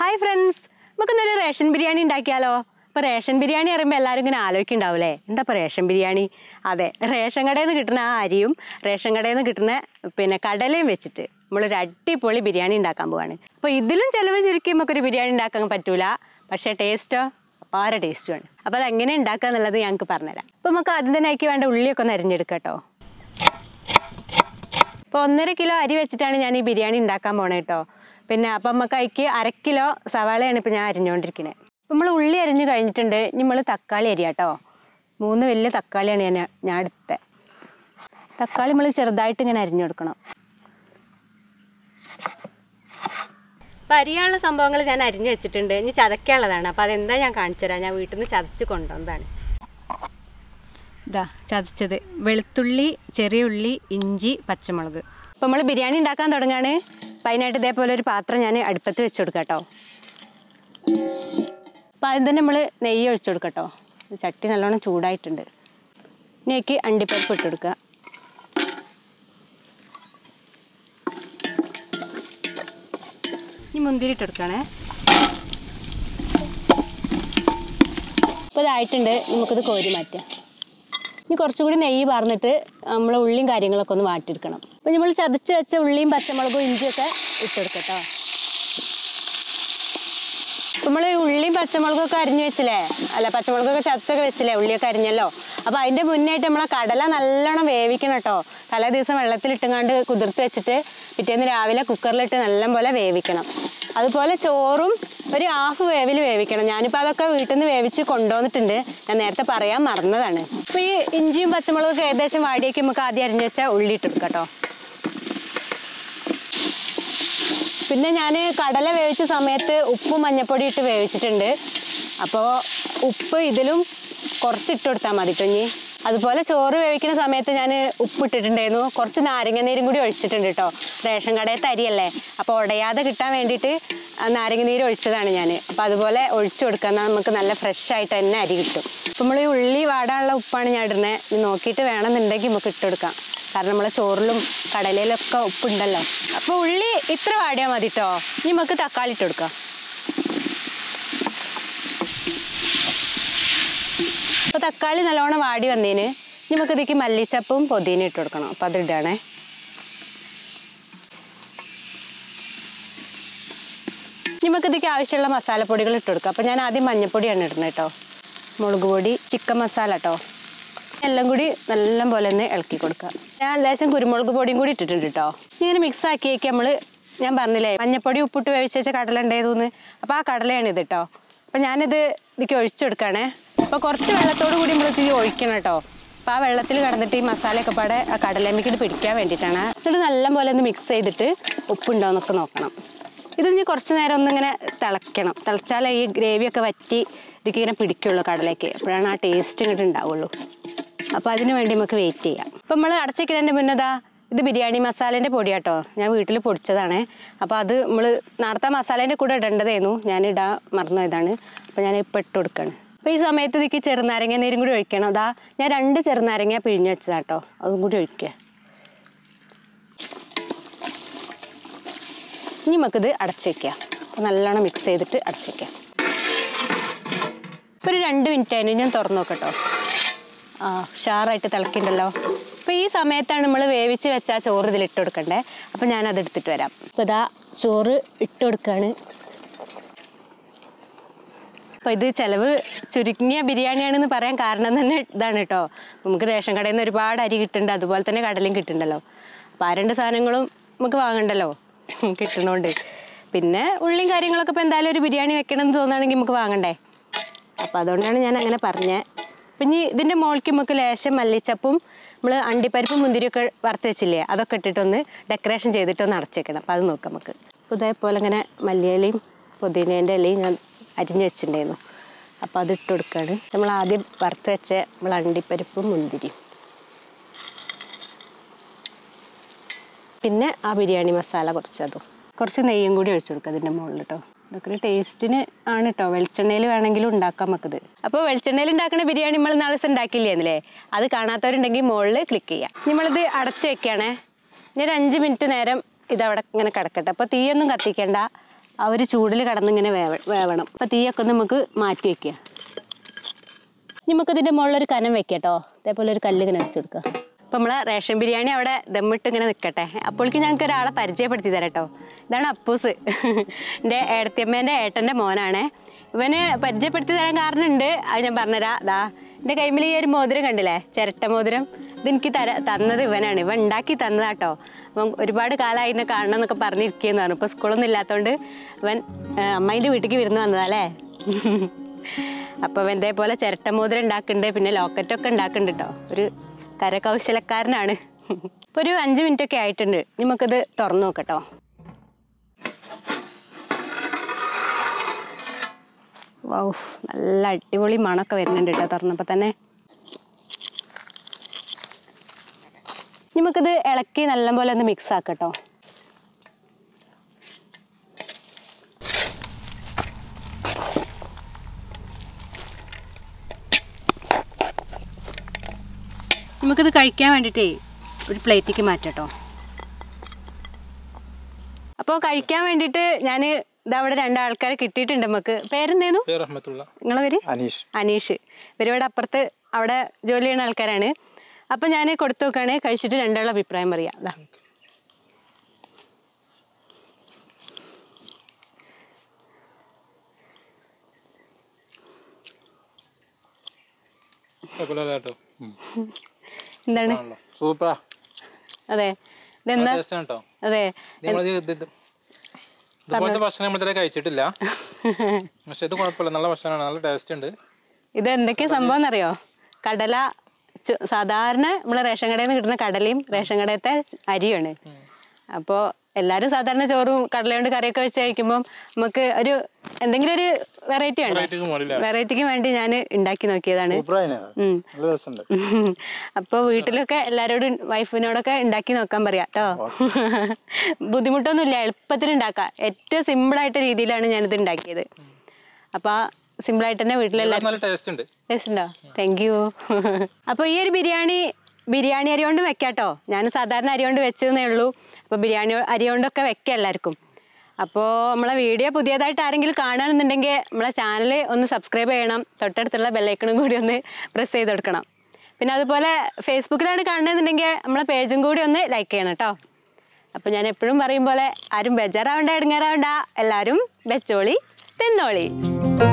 Hi friends നമുക്കിന്നൊരു ration biryani ഉണ്ടാക്കിയാലോ ഇപ്പോൾ റേഷൻ ബിരിയാണി പറയുമ്പോൾ എല്ലാവരും ഇങ്ങനെ ആലോചിക്കുന്നുണ്ടാവില്ലേ എന്താ ഇപ്പോൾ റേഷൻ ബിരിയാണി അതെ റേഷൻ കടയിൽ നിന്ന് കിട്ടുന്ന ആ അരിയും റേഷൻ കടയിൽ നിന്ന് കിട്ടുന്ന പിന്നെ കടലയും വെച്ചിട്ട് നമ്മളൊരു അടിപൊളി ബിരിയാണി ഉണ്ടാക്കാൻ പോവാണ് അപ്പോൾ ഇതിലും ചിലവ് ചുരുക്കി നമുക്കൊരു ബിരിയാണി ഉണ്ടാക്കാൻ പറ്റൂല പക്ഷേ ടേസ്റ്റോ അപാര ടേസ്റ്റുമാണ് അപ്പോൾ അത് എങ്ങനെ ഉണ്ടാക്കുക എന്നുള്ളത് ഞങ്ങൾക്ക് പറഞ്ഞുതരാം അപ്പോൾ നമുക്ക് ആദ്യം തന്നെ അതിലേക്ക് വേണ്ട ഉള്ളിയൊക്കെ ഒന്ന് അരിഞ്ഞെടുക്കാം കേട്ടോ ഇപ്പോൾ ഒന്നര കിലോ അരി വെച്ചിട്ടാണ് ഞാൻ ഈ ബിരിയാണി ഉണ്ടാക്കാൻ പോണേ കേട്ടോ പിന്നെ അപ്പം നമുക്ക് അതിക്ക് അര കിലോ സവാളയാണ് ഇപ്പോൾ ഞാൻ അരിഞ്ഞുകൊണ്ടിരിക്കുന്നത് നമ്മൾ ഉള്ളി അരിഞ്ഞ് കഴിഞ്ഞിട്ടുണ്ട് ഇനി നമ്മൾ തക്കാളി അരിയാ കേട്ടോ മൂന്ന് വലിയ തക്കാളിയാണ് ഞാൻ ഞാൻ എടുത്തത് തക്കാളി നമ്മൾ ചെറുതായിട്ട് ഇങ്ങനെ അരിഞ്ഞു കൊടുക്കണം അപ്പം അരിയാനുള്ള സംഭവങ്ങൾ ഞാൻ അരിഞ്ഞു വെച്ചിട്ടുണ്ട് ഇനി ചതക്കാനുള്ളതാണ് അപ്പോൾ അതെന്താ ഞാൻ കാണിച്ചു തരാം ഞാൻ വീട്ടിൽ നിന്ന് ചതച്ച് കൊണ്ടുവന്നതാണ് ഇതാ ചതച്ചത് വെളുത്തുള്ളി ചെറിയ ഉള്ളി ഇഞ്ചി പച്ചമുളക് അപ്പോൾ നമ്മൾ ബിരിയാണി ഉണ്ടാക്കാൻ തുടങ്ങാണ് അപ്പം അതിനായിട്ട് ഇതേപോലെ ഒരു പാത്രം ഞാൻ അടുപ്പത്ത് വെച്ച് കൊടുക്കാം കേട്ടോ അപ്പം ആദ്യം തന്നെ നമ്മൾ നെയ്യ് ഒഴിച്ചു കൊടുക്കാം കേട്ടോ ചട്ടി നല്ലോണം ചൂടായിട്ടുണ്ട് ഇനിയൊക്കെ അണ്ടിപ്പരിപ്പ് ഇട്ട് കൊടുക്കുക ഇനി മുന്തിരി ഇട്ട് കൊടുക്കണേ ഇപ്പോൾ ഇതായിട്ടുണ്ട് നമുക്കിത് കോരി മാറ്റാം ഇനി കുറച്ചുകൂടി നെയ്യ് പാർന്നിട്ട് നമ്മൾ ഉള്ളിയും കാര്യങ്ങളൊക്കെ ഒന്ന് വാട്ടിയെടുക്കണം അപ്പോൾ നമ്മൾ ചതച്ച് വെച്ച ഉള്ളിയും പച്ചമുളകും ഇഞ്ചിയൊക്കെ ഇട്ടെടുക്കട്ടോ നമ്മൾ ഉള്ളിയും പച്ചമുളകും ഒക്കെ അരിഞ്ഞു വെച്ചില്ലേ അല്ല പച്ചമുളകൊക്കെ ചതച്ചൊക്കെ വെച്ചില്ലേ ഉള്ളിയൊക്കെ അരിഞ്ഞല്ലോ അപ്പോൾ അതിൻ്റെ മുന്നായിട്ട് നമ്മളെ കടല നല്ലോണം വേവിക്കണം കേട്ടോ തലേ ദിവസം വെള്ളത്തിലിട്ടുങ്ങാണ്ട് കുതിർത്ത് വെച്ചിട്ട് പിറ്റേന്ന് രാവിലെ കുക്കറിലിട്ട് നല്ലപോലെ വേവിക്കണം അതുപോലെ ചോറും ഒരു ഹാഫ് വേവിൽ വേവിക്കണം ഞാനിപ്പോൾ അതൊക്കെ വീട്ടിൽ നിന്ന് വേവിച്ച് കൊണ്ടുവന്നിട്ടുണ്ട് ഞാൻ നേരത്തെ പറയാൻ മറന്നതാണ് അപ്പോൾ ഈ ഇഞ്ചിയും പച്ചമുളകൊക്കെ ഏകദേശം വാടിയേക്ക് നമുക്ക് ആദ്യം അരിഞ്ഞു വെച്ചാൽ ഉള്ളി ഇട്ടെടുക്കാം കേട്ടോ പിന്നെ ഞാൻ കടല വേവിച്ച സമയത്ത് ഉപ്പും മഞ്ഞപ്പൊടി ഇട്ട് വേവിച്ചിട്ടുണ്ട് അപ്പോൾ ഉപ്പ് ഇതിലും കുറച്ച് ഇട്ട് കൊടുത്താൽ മതി കേട്ടോ ഇനി അതുപോലെ ചോറ് വേവിക്കുന്ന സമയത്ത് ഞാൻ ഉപ്പ് ഇട്ടിട്ടുണ്ടായിരുന്നു കുറച്ച് നാരങ്ങ നീരും കൂടി ഒഴിച്ചിട്ടുണ്ട് കേട്ടോ റേഷൻ കടയത്തെ അരിയല്ലേ അപ്പോൾ ഉടയാതെ കിട്ടാൻ വേണ്ടിയിട്ട് ആ നാരങ്ങ നീര് ഒഴിച്ചതാണ് ഞാൻ അപ്പോൾ അതുപോലെ ഒഴിച്ചു കൊടുക്കാൻ നമുക്ക് നല്ല ഫ്രഷ് ആയിട്ട് തന്നെ അരി കിട്ടും അപ്പോൾ നമ്മൾ ഈ ഉള്ളി വാടാനുള്ള ഉപ്പാണ് ഞാൻ ഇടുന്നത് ഇനി നോക്കിയിട്ട് വേണമെന്നുണ്ടെങ്കിൽ നമുക്ക് ഇട്ട് കൊടുക്കാം കാരണം നമ്മളെ ചോറിലും കടലയിലൊക്കെ ഉപ്പുണ്ടല്ലോ അപ്പോൾ ഉള്ളി ഇത്ര വാടിയാൽ മതി കേട്ടോ ഇനി നമുക്ക് തക്കാളി ഇട്ട് കൊടുക്കാം അപ്പോൾ തക്കാളി നല്ലോണം വാടി വന്നതിന് ഇനി നമുക്ക് ഇതിലേക്ക് മല്ലിച്ചപ്പും പൊതിന ഇട്ട് കൊടുക്കണം അപ്പോൾ അത് ഇടുകയാണേ ഇനി നമുക്ക് ഇതിലേക്ക് ആവശ്യമുള്ള മസാലപ്പൊടികൾ ഇട്ട് കൊടുക്കാം അപ്പോൾ ഞാൻ ആദ്യം മഞ്ഞൾപ്പൊടിയാണ് ഇടുന്നത് കേട്ടോ മുളക് പൊടി ചിക്കൻ മസാല കേട്ടോ എല്ലാം കൂടി നല്ല പോലെ ഒന്ന് ഇളക്കി കൊടുക്കുക ഞാൻ ലേശം കുരുമുളക് പൊടിയും കൂടി ഇട്ടിട്ടുണ്ട് കേട്ടോ ഇങ്ങനെ മിക്സ് ആക്കിയേക്ക് നമ്മൾ ഞാൻ പറഞ്ഞില്ലേ മഞ്ഞപ്പൊടി ഉപ്പിട്ട് വേവിച്ച് വെച്ച കടല ഉണ്ടായതെന്ന് അപ്പോൾ ആ കടലയാണ് ഇത് കേട്ടോ അപ്പോൾ ഞാനിത് ഇതിലേക്ക് ഒഴിച്ചു കൊടുക്കുകയാണേ അപ്പോൾ കുറച്ച് വെള്ളത്തോട് കൂടി നമ്മൾ ഇത് ഒഴിക്കണം കേട്ടോ അപ്പോൾ ആ വെള്ളത്തിൽ കിടന്നിട്ട് ഈ മസാലയൊക്കെ പാടെ ആ കടലമ്മയ്ക്ക് പിടിക്കാൻ വേണ്ടിയിട്ടാണ് എന്നിട്ട് നല്ല പോലെ ഒന്ന് മിക്സ് ചെയ്തിട്ട് ഉപ്പുണ്ടോ എന്നൊക്കെ നോക്കണം ഇത് ഇനി കുറച്ച് നേരം ഒന്നിങ്ങനെ തിളയ്ക്കണം തിളച്ചാലേ ഈ ഗ്രേവിയൊക്കെ വറ്റി ഇതിക്ക് ഇങ്ങനെ പിടിക്കുള്ളൂ കടലേക്ക് അപ്പോഴാണ് ആ ടേസ്റ്റ് ഇങ്ങോട്ട് ഉണ്ടാവുള്ളൂ അപ്പോൾ അതിന് വേണ്ടി നമുക്ക് വെയിറ്റ് ചെയ്യാം അപ്പോൾ നമ്മൾ അടച്ചിക്കുന്നതിൻ്റെ മുന്നതാ ഇത് ബിരിയാണി മസാലേൻ്റെ പൊടിയാട്ടോ ഞാൻ വീട്ടിൽ പൊടിച്ചതാണ് അപ്പോൾ അത് നമ്മൾ നേരത്തെ മസാലേൻ്റെ കൂടെ ഇടേണ്ടതായിരുന്നു ഞാൻ ഇടാൻ മറന്നു ഇതാണ് അപ്പോൾ ഞാൻ ഇപ്പോൾ ഇട്ട് കൊടുക്കുകയാണ് അപ്പോൾ ഈ സമയത്ത് ഇതിക്ക് ചെറുനാരങ്ങ നീരും കൂടി ഒഴിക്കണം അതാ ഞാൻ രണ്ട് ചെറുനാരങ്ങ പിഴിഞ്ഞ് വെച്ചതാട്ടോ അതും കൂടി ഒഴിക്കുക ഇനി നമുക്കിത് അടച്ചു വെക്കാം അപ്പോൾ നല്ലോണം മിക്സ് ചെയ്തിട്ട് അടച്ചു വെക്കാം ഇപ്പോൾ ഒരു രണ്ട് മിനിറ്റ് അതിന് ഞാൻ തുറന്നു നോക്കട്ടോ ആ ഉഷാറായിട്ട് തിളക്കിണ്ടല്ലോ അപ്പോൾ ഈ സമയത്താണ് നമ്മൾ വേവിച്ച് വെച്ച ആ ചോറ് ഇതിൽ ഇട്ട് കൊടുക്കണ്ടേ അപ്പോൾ ഞാനത് എടുത്തിട്ട് വരാം അപ്പോൾ ഇതാ ചോറ് ഇട്ട് കൊടുക്കുകയാണ് അപ്പോൾ ഇത് ചിലവ് ചുരുങ്ങിയ ബിരിയാണിയാണെന്ന് പറയാൻ കാരണം തന്നെ ഇതാണ് കേട്ടോ നമുക്ക് റേഷൻ കടയിൽ നിന്ന് ഒരുപാട് അരി കിട്ടുന്നുണ്ട് അതുപോലെ തന്നെ കടലയും കിട്ടുന്നുണ്ടല്ലോ അപ്പോൾ ആ രണ്ട് സാധനങ്ങളും നമുക്ക് വാങ്ങണ്ടല്ലോ കിട്ടണോണ്ട് പിന്നെ ഉള്ളിയും കാര്യങ്ങളൊക്കെ ഇപ്പോൾ എന്തായാലും ഒരു ബിരിയാണി വെക്കണം എന്ന് തോന്നുകയാണെങ്കിൽ നമുക്ക് വാങ്ങണ്ടേ അപ്പോൾ അതുകൊണ്ടാണ് ഞാൻ അങ്ങനെ പറഞ്ഞത് പിന്നെ ഇതിൻ്റെ മുകളിലേക്ക് നമുക്ക് ലേശം മല്ലിച്ചപ്പും നമ്മൾ അണ്ടിപ്പരിപ്പും മുന്തിരിയൊക്കെ വറുത്ത് വെച്ചില്ലേ അതൊക്കെ ഇട്ടിട്ടൊന്ന് ഡെക്കറേഷൻ ചെയ്തിട്ടൊന്ന് അടച്ചേക്കണം അപ്പോൾ അത് നോക്കാം നമുക്ക് അപ്പോൾ ഇതേപോലെ ഇങ്ങനെ മല്ലിയിലയും പുതിനേൻ്റെ ഇലയും ഞാൻ അരിഞ്ഞ് വെച്ചിട്ടുണ്ടായിരുന്നു അപ്പോൾ അത് ഇട്ട് കൊടുക്കുകയാണ് നമ്മൾ ആദ്യം വറുത്ത് വെച്ച നമ്മൾ അണ്ടിപ്പരിപ്പും മുന്തിരിയും പിന്നെ ആ ബിരിയാണി മസാല കുറച്ചതും കുറച്ച് നെയ്യും കൂടി ഒഴിച്ചു കൊടുക്കുക അതിൻ്റെ മുകളിൽ കേട്ടോ ഇതൊക്കെ ഒരു ടേസ്റ്റിന് ആണ് കേട്ടോ വെളിച്ചെണ്ണയിൽ വേണമെങ്കിലും ഉണ്ടാക്കാം നമുക്കിത് അപ്പോൾ വെളിച്ചെണ്ണയിൽ ഉണ്ടാക്കുന്ന ബിരിയാണി നമ്മൾ നാളെ ദിവസം ഉണ്ടാക്കില്ലേ അത് കാണാത്തവരുണ്ടെങ്കിൽ മുകളിൽ ക്ലിക്ക് ചെയ്യാം നമ്മളിത് അടച്ചു വെക്കുകയാണേ ഇനി ഒരു അഞ്ച് മിനിറ്റ് നേരം ഇതവിടെ ഇങ്ങനെ കിടക്കട്ടെ അപ്പോൾ തീയൊന്നും കത്തിക്കണ്ട ആ ഒരു ചൂടിൽ കടന്നിങ്ങനെ വേവ വേവണം അപ്പം തീയൊക്കെ ഒന്ന് നമുക്ക് മാറ്റി വെക്കുക ഇനി നമുക്ക് ഇതിൻ്റെ മുകളിലൊരു കനം വെക്കാം കേട്ടോ അതേപോലെ ഒരു കല്ല് ഇങ്ങനെ വെച്ച് കൊടുക്കുക അപ്പം നമ്മളെ റേഷൻ ബിരിയാണി അവിടെ ദമ്മിട്ട് ഇങ്ങനെ നിൽക്കട്ടെ അപ്പോഴേക്ക് ഞങ്ങൾക്ക് ഒരാളെ പരിചയപ്പെടുത്തി തരാം കേട്ടോ ഇതാണ് അപ്പൂസ് എൻ്റെ ഏടത്തിയമ്മേൻ്റെ ഏട്ടൻ്റെ മോനാണ് ഇവന് പരിചയപ്പെടുത്തി തരാൻ കാരണമുണ്ട് അത് ഞാൻ പറഞ്ഞുതരാം ദാ എൻ്റെ കൈമിൽ ഈ ഒരു മോതിരം കണ്ടില്ലേ ചിരട്ട മോതിരം ഇതെനിക്ക് തര തന്നത് ഇവനാണ് ഇവൻ ഉണ്ടാക്കി തന്നതാട്ടോ അപ്പം ഒരുപാട് കാലമായി എന്നെ കാണണം എന്നൊക്കെ പറഞ്ഞിരിക്കുകയെന്ന് പറഞ്ഞു ഇപ്പോൾ സ്കൂളൊന്നും ഇല്ലാത്തതുകൊണ്ട് ഇവൻ അമ്മേൻ്റെ വീട്ടിലേക്ക് വിരുന്ന് വന്നതല്ലേ അപ്പോൾ ഇവൻ ഇതേപോലെ ചിരട്ട മോതിരം ഉണ്ടാക്കുന്നുണ്ട് പിന്നെ ലോക്കറ്റൊക്കെ ഉണ്ടാക്കുന്നുണ്ട് കേട്ടോ ഒരു കരകൗശലക്കാരനാണ് ഇപ്പോൾ ഒരു അഞ്ച് മിനിറ്റ് ഒക്കെ ആയിട്ടുണ്ട് ഇനി നമുക്കിത് തുറന്നു നോക്കട്ടോ വൗ നല്ല അടിപൊളി മണമൊക്കെ വരുന്നുണ്ട് കേട്ടോ തുറന്നപ്പോൾ തന്നെ ഇനി നമുക്കിത് ഇളക്കി നല്ലപോലെ ഒന്ന് മിക്സ് ആക്കട്ടോ നമുക്കിത് കഴിക്കാൻ വേണ്ടിയിട്ടേ ഒരു പ്ലേറ്റിക്ക് മാറ്റട്ടോ അപ്പോൾ കഴിക്കാൻ വേണ്ടിയിട്ട് ഞാൻ ഇതവിടെ രണ്ടാൾക്കാരെ കിട്ടിയിട്ടുണ്ട് നമുക്ക് പേരെന്തേന്നു പേര് റഹ്മത്തുള്ള നിങ്ങളെ പേര് അനീഷ് അനീഷ് ഇവരിവിടെ അപ്പുറത്ത് അവിടെ ജോലി ചെയ്യുന്ന ആൾക്കാരാണ് അപ്പം ഞാൻ കൊടുത്തു നോക്കുകയാണ് കഴിച്ചിട്ട് രണ്ടാളുടെ അഭിപ്രായം പറയാം അതാ കുഴപ്പമില്ല കേട്ടോ എന്താണ് സൂപ്പറാ അതെ ഇതെന്താ ടേസ്റ്റ് കേട്ടോ അതെ നമ്മൾ ഇതുപോലത്തെ ഭക്ഷണം നമ്മൾ ഇതുവരെ കഴിച്ചിട്ടില്ല പക്ഷെ ഇത് കുഴപ്പമില്ല നല്ല ഭക്ഷണമാണ് നല്ല ടേസ്റ്റ് ഉണ്ട് ഇത് എന്തൊക്കെയാ സംഭവം എന്നറിയോ കടല ചു- സാധാരണ നമ്മളെ റേഷൻ കടയിൽ നിന്ന് കിട്ടുന്ന കടലയും റേഷൻ കടയത്തെ അരിയാണ് അപ്പോൾ എല്ലാവരും സാധാരണ ചോറും കടല കൊണ്ട് കറിയൊക്കെ വെച്ച് കഴിക്കുമ്പോൾ നമുക്ക് ഒരു എന്തെങ്കിലും ഒരു വെറൈറ്റി വേണ്ടേ റേറ്റ് മുകളില വെറൈറ്റിക്ക് വേണ്ടി ഞാൻ ഉണ്ടാക്കി നോക്കിയതാണ് സൂപ്പറായിന് ഉം. നല്ല രസമുണ്ട് അപ്പോൾ വീട്ടിലൊക്കെ എല്ലാവരോടും വൈഫിനോടൊക്കെ ഉണ്ടാക്കി നോക്കാൻ പറയാം കേട്ടോ ബുദ്ധിമുട്ടൊന്നുമില്ല എളുപ്പത്തിൽ ഉണ്ടാക്കാം ഏറ്റവും സിമ്പിളായിട്ട് രീതിയിലാണ് ഞാനിത് ഉണ്ടാക്കിയത് അപ്പോൾ ആ സിമ്പിളായിട്ട് തന്നെ വീട്ടിലെല്ലാവരും നല്ല ടേസ്റ്റ് ഉണ്ട് ടേസ്റ്റ് ഉണ്ടോ താങ്ക് യു അപ്പോൾ ഈ ഒരു ബിരിയാണി ബിരിയാണി അരി കൊണ്ട് വെക്കാട്ടോ ഞാൻ സാധാരണ അരി കൊണ്ട് വെച്ചെന്നേ ഉള്ളൂ അപ്പോൾ ബിരിയാണി അരി കൊണ്ടൊക്കെ വെക്കാം എല്ലാവർക്കും അപ്പോൾ നമ്മളെ വീഡിയോ പുതിയതായിട്ട് ആരെങ്കിലും കാണുകയാണെന്നുണ്ടെങ്കിൽ നമ്മളെ ചാനൽ ഒന്ന് സബ്സ്ക്രൈബ് ചെയ്യണം തൊട്ടടുത്തുള്ള ബെല്ലൈക്കണും കൂടി ഒന്ന് പ്രസ് ചെയ്ത് കൊടുക്കണം പിന്നെ അതുപോലെ ഫേസ്ബുക്കിലാണ് കാണുന്നതെന്നുണ്ടെങ്കിൽ നമ്മളെ പേജും കൂടി ഒന്ന് ലൈക്ക് ചെയ്യണം കേട്ടോ അപ്പോൾ ഞാൻ എപ്പോഴും പറയും പോലെ ആരും ബെജാറാവണ്ട ഇടങ്ങാറാവണ്ട എല്ലാവരും വെച്ചോളി തിന്നോളി